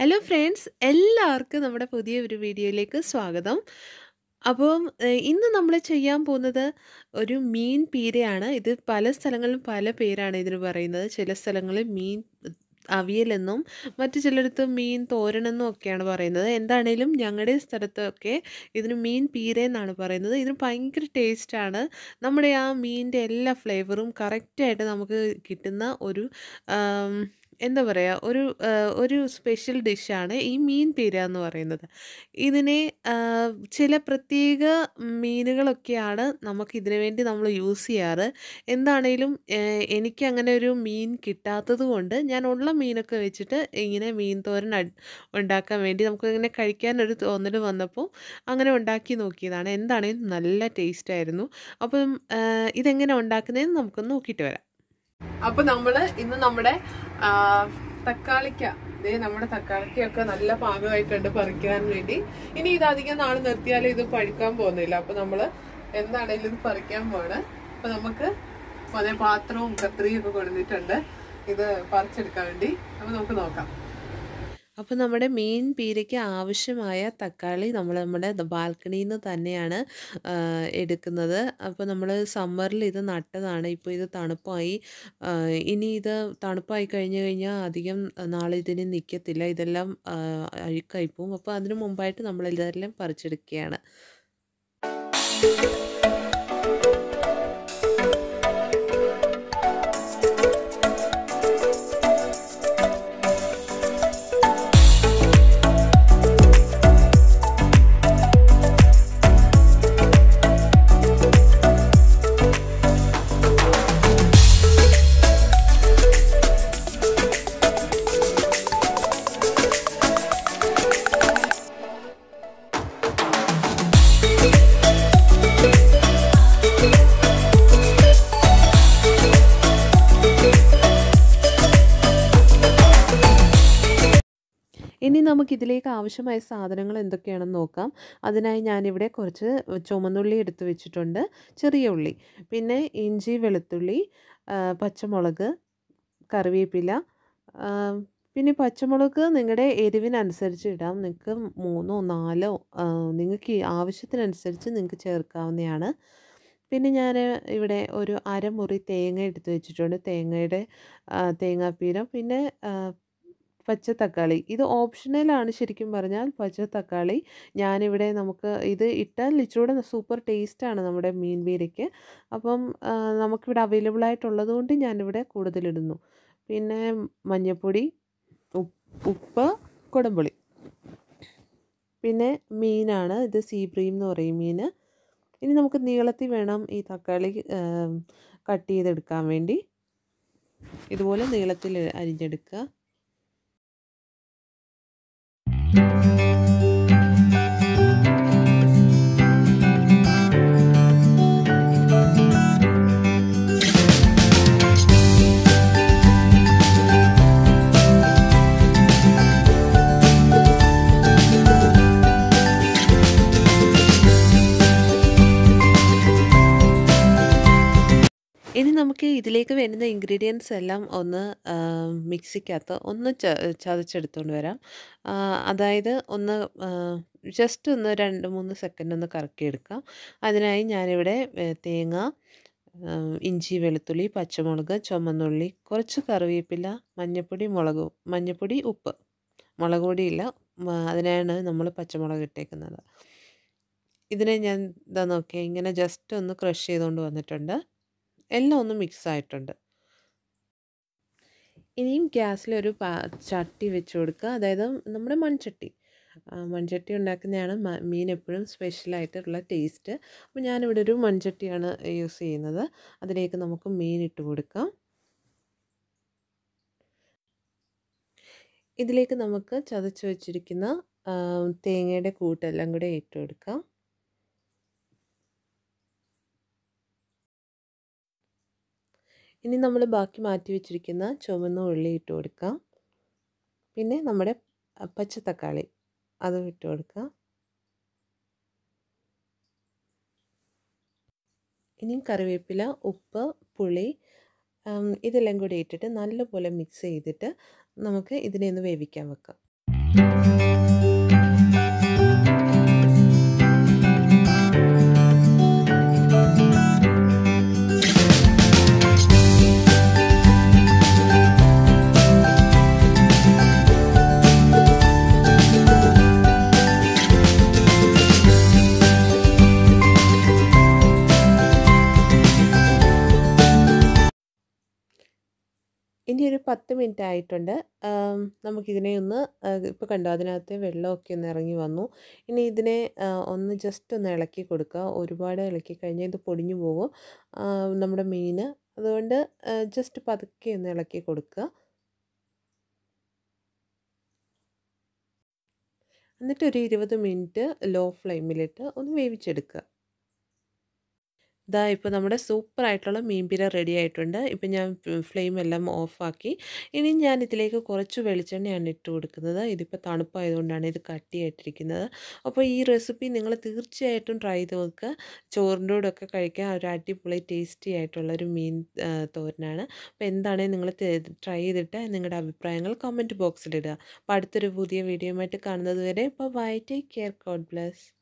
Hello friends എല്ലാവർക്കും നമ്മുടെ പുതിയ ഒരു വീഡിയോയിലേക്ക് സ്വാഗതം അപ്പം ഏഹ്, ഇന്ന് നമ്മൾ ചെയ്യാൻ പോകുന്നത് ഒരു മീൻ പീരയാണ് ഇത് പല സ്ഥലങ്ങളിലും പല പേരാണ് ഇതിന് പറയുന്നത് ചില സ്ഥലങ്ങളിൽ മീൻ അവിയലെന്നും മറ്റു ചിലയിടത്ത് മീൻ തോരനെന്നും ഒക്കെയാണ് പറയുന്നത് എന്താണേലും ഞങ്ങളുടെ സ്ഥലത്തൊക്കെ ഇതിന് മീൻ പീര എന്നാണ് പറയുന്നത് ഇതിന് ഭയങ്കര ടേസ്റ്റാണ് നമ്മുടെ ആ മീനിൻ്റെ എല്ലാ ഫ്ലേവറും കറക്റ്റായിട്ട് നമുക്ക് കിട്ടുന്ന ഒരു ആം, എന്താ പറയുക ഒരു ആ, ഒരു സ്പെഷ്യൽ ഡിഷാണ് ഈ മീൻ പീര എന്ന് പറയുന്നത് ഇതിനെ ആ, ചില പ്രത്യേക മീനുകളൊക്കെയാണ് നമുക്ക് ഇതിനു വേണ്ടി നമ്മൾ യൂസ് ചെയ്യാറ് എന്താണേലും ഏഹ്, എനിക്ക് അങ്ങനെ ഒരു മീൻ കിട്ടാത്തത് കൊണ്ട് ഞാൻ ഉള്ള മീനൊക്കെ വെച്ചിട്ട് ഇങ്ങനെ മീൻ തോരൻ അട്- ഉണ്ടാക്കാൻ വേണ്ടി നമുക്ക് ഇങ്ങനെ കഴിക്കാനൊരു തോന്നൽ വന്നപ്പോൾ അങ്ങനെ ഉണ്ടാക്കി നോക്കിയതാണ് എന്താണേലും നല്ല ടേസ്റ്റ് ആയിരുന്നു അപ്പം ആഹ്, ഇതെങ്ങനെ ഉണ്ടാക്കുന്നതെന്ന് നമുക്കൊന്ന് നോക്കിയിട്ട് വരാം അപ്പൊ നമ്മള് ഇന്ന് നമ്മുടെ ആ, തക്കാളിക്ക ദേ നമ്മുടെ തക്കാളിക്കൊക്കെ നല്ല പാകമായിട്ടുണ്ട് പറിക്കാൻ വേണ്ടി ഇനി ഇത് അധികം നാൾ നിർത്തിയാൽ ഇത് പഴുക്കാൻ പോകുന്നില്ല അപ്പൊ നമ്മള് എന്താണേലും ഇത് പറിക്കാൻ പോവാണ് അപ്പൊ നമുക്ക് അതേ പാത്രവും കത്രിയും ഒക്കെ കൊടുത്തിട്ടുണ്ട് ഇത് പറിച്ചെടുക്കാൻ വേണ്ടി അപ്പൊ നമുക്ക് നോക്കാം അപ്പോൾ നമ്മുടെ മീൻ പീരയ്ക്ക് ആവശ്യമായ തക്കാളി നമ്മൾ നമ്മുടെ ബാൽക്കണിയിൽ നിന്ന് തന്നെയാണ് ആ, എടുക്കുന്നത് അപ്പോൾ നമ്മൾ സമ്മറിൽ ഇത് നട്ടതാണ് ഇപ്പോൾ ഇത് തണുപ്പായി ആ, ഇനി ഇത് തണുപ്പായി കഴിഞ്ഞ് കഴിഞ്ഞാൽ അധികം നാളെ ഇതിന് നിൽക്കത്തില്ല ഇതെല്ലാം ആ, അഴുക്കായി പോവും അപ്പോൾ അതിന് മുമ്പായിട്ട് നമ്മൾ ഇതെല്ലാം പറിച്ചെടുക്കുകയാണ് ഇനി നമുക്ക് ഇതിലേക്ക് ആവശ്യമായ സാധനങ്ങൾ എന്തൊക്കെയാണെന്ന് നോക്കാം അതിനായി ഞാനിവിടെ കുറച്ച് ചുമന്നുള്ളി എടുത്ത് വെച്ചിട്ടുണ്ട് ചെറിയ ഉള്ളി പിന്നെ ഇഞ്ചി വെളുത്തുള്ളി ആ, പച്ചമുളക് കറിവേപ്പില ആ, പിന്നെ പച്ചമുളക് നിങ്ങളുടെ എരിവിനനുസരിച്ച് ഇടാം നിങ്ങൾക്ക് മൂന്നോ നാലോ ആ, നിങ്ങൾക്ക് ഈ ആവശ്യത്തിനനുസരിച്ച് നിങ്ങൾക്ക് ചേർക്കാവുന്നതാണ് പിന്നെ ഞാൻ ഇവിടെ ഒരു അരമുറി തേങ്ങ എടുത്ത് വെച്ചിട്ടുണ്ട് തേങ്ങയുടെ ആ, തേങ്ങാപ്പീര പിന്നെ ആ, പച്ച തക്കാളി ഇത് ഓപ്ഷണലാണ് ശരിക്കും പറഞ്ഞാൽ പച്ച തക്കാളി ഞാനിവിടെ നമുക്ക് ഇത് ഇട്ടാൽ ഇച്ചിരൂടെ സൂപ്പർ ടേസ്റ്റാണ് നമ്മുടെ മീൻ പീരയ്ക്ക് അപ്പം ആ, നമുക്കിവിടെ അവൈലബിൾ ആയിട്ടുള്ളത് കൊണ്ട് ഞാനിവിടെ കൂടുതലിടുന്നു പിന്നെ മഞ്ഞൾപ്പൊടി ഉപ്പ് ഉപ്പ് കുടംപുളി പിന്നെ മീനാണ് ഇത് സീബ്രീം എന്ന് പറയും മീൻ ഇനി നമുക്ക് നീളത്തിൽ വേണം ഈ തക്കാളി കട്ട് ചെയ്തെടുക്കാൻ വേണ്ടി ഇതുപോലെ നീളത്തിൽ അരിഞ്ഞെടുക്കുക ഇനി നമുക്ക് ഇതിലേക്ക് വേണ്ടുന്ന ഇൻഗ്രീഡിയൻസ് എല്ലാം ഒന്ന് ആ, മിക്സിക്കകത്ത് ഒന്ന് ച ചതച്ചെടുത്തുകൊണ്ട് വരാം ആ, അതായത് ഒന്ന് ജസ്റ്റ് ഒന്ന് രണ്ട് മൂന്ന് സെക്കൻഡ് ഒന്ന് കറക്കിയെടുക്കാം അതിനായി ഞാനിവിടെ ഏ, തേങ്ങ ആ, ഇഞ്ചി വെളുത്തുള്ളി പച്ചമുളക് ചുമന്നുള്ളി കുറച്ച് കറിവേപ്പില മഞ്ഞൾപ്പൊടി മുളക് മഞ്ഞൾപ്പൊടി ഉപ്പ് മുളക് പൊടിയില്ല മ- അതിനാണ് നമ്മൾ പച്ചമുളക് ഇട്ടേക്കുന്നത് ഇതിനെ ഞാൻ ഇതാ നോക്കിയാൽ ഇങ്ങനെ ജസ്റ്റ് ഒന്ന് ക്രഷ് ചെയ്തുകൊണ്ട് വന്നിട്ടുണ്ട് എല്ലാം ഒന്ന് മിക്സ് ആയിട്ടുണ്ട് ഇനിയും ഗ്യാസിലൊരു പാ ചട്ടി വെച്ച് കൊടുക്കുക അതായത് നമ്മുടെ മൺചട്ടി ആ, മൺചട്ടി ഉണ്ടാക്കുന്നതാണ് മ- മീൻ എപ്പോഴും സ്പെഷ്യലായിട്ടുള്ള ടേസ്റ്റ് അപ്പോൾ ഞാനിവിടെ ഒരു മൺചട്ടിയാണ് യൂസ് ചെയ്യുന്നത് അതിലേക്ക് നമുക്ക് മീൻ ഇട്ട് കൊടുക്കാം ഇതിലേക്ക് നമുക്ക് ചതച്ച് വെച്ചിരിക്കുന്ന ആ, തേങ്ങയുടെ കൂട്ടെല്ലാം കൂടെ ഇട്ട് കൊടുക്കാം ഇനി നമ്മൾ ബാക്കി മാറ്റി വെച്ചിരിക്കുന്ന ചുവന്ന ഉള്ളി ഇട്ട് കൊടുക്കാം പിന്നെ നമ്മുടെ അ, പച്ചത്തക്കാളി അതും ഇട്ട് കൊടുക്കാം ഇനിയും കറിവേപ്പില ഉപ്പ് പുളി ഉം, ഇതെല്ലാം കൂടി ഇട്ടിട്ട് നല്ലപോലെ മിക്സ് ചെയ്തിട്ട് നമുക്ക് ഇതിനെ ഒന്ന് വേവിക്കാൻ വെക്കാം ഇനി ഒരു 10 മിനിറ്റ് ആയിട്ടുണ്ട്. ആം, നമുക്കിതിനെ ഒന്ന് ആഹ്, ഇപ്പൊ കണ്ടോ അതിനകത്തെ വെള്ളമൊക്കെ ഒന്ന് ഇറങ്ങി വന്നു. ഇനി ഇതിനെ ആഹ്, ഒന്ന് ജസ്റ്റ് ഒന്ന് ഇളക്കി കൊടുക്കുക. ഒരുപാട് ഇളക്കി കഴിഞ്ഞാൽ ഇത് പൊടിഞ്ഞു പോകും. ആഹ്, നമ്മുടെ മീന്. അതുകൊണ്ട് ആഹ്, ജസ്റ്റ് പതുക്കെ ഒന്ന് ഇളക്കി കൊടുക്കുക. എന്നിട്ട് ഒരു 20 മിനിറ്റ് ലോ ഫ്ലെയിമിലിട്ട് ഒന്ന് വേവിച്ചെടുക്കുക. ദാ ഇപ്പോൾ നമ്മുടെ സൂപ്പർ ആയിട്ടുള്ള മീൻ പീര റെഡി ആയിട്ടുണ്ട്. ഇപ്പം ഞാൻ ഫ്ലെയിം എല്ലാം ഓഫാക്കി. ഇനി ഞാൻ ഇതിലേക്ക് കുറച്ച് വെളിച്ചെണ്ണയാണ് ഇട്ട് കൊടുക്കുന്നത്. ഇതിപ്പോൾ തണുപ്പായതുകൊണ്ടാണ് ഇത് കട്ടിയായിട്ടിരിക്കുന്നത്. അപ്പോൾ ഈ റെസിപ്പി നിങ്ങൾ തീർച്ചയായിട്ടും ട്രൈ ചെയ്ത് നോക്കുക. ചോറിൻ്റെ കൂടെയൊക്കെ കഴിക്കാൻ ഒരു അടിപൊളി ടേസ്റ്റി ആയിട്ടുള്ള ഒരു മീൻ ആഹ്, തോരനാണ്. അപ്പോൾ എന്താണേലും നിങ്ങൾ ട്രൈ ചെയ്തിട്ട് നിങ്ങളുടെ അഭിപ്രായങ്ങൾ കമൻറ്റ് ബോക്സിലിടുക. അപ്പോൾ അടുത്തൊരു പുതിയ വീഡിയോയുമായിട്ട് കാണുന്നത് വരെ bye take care God bless.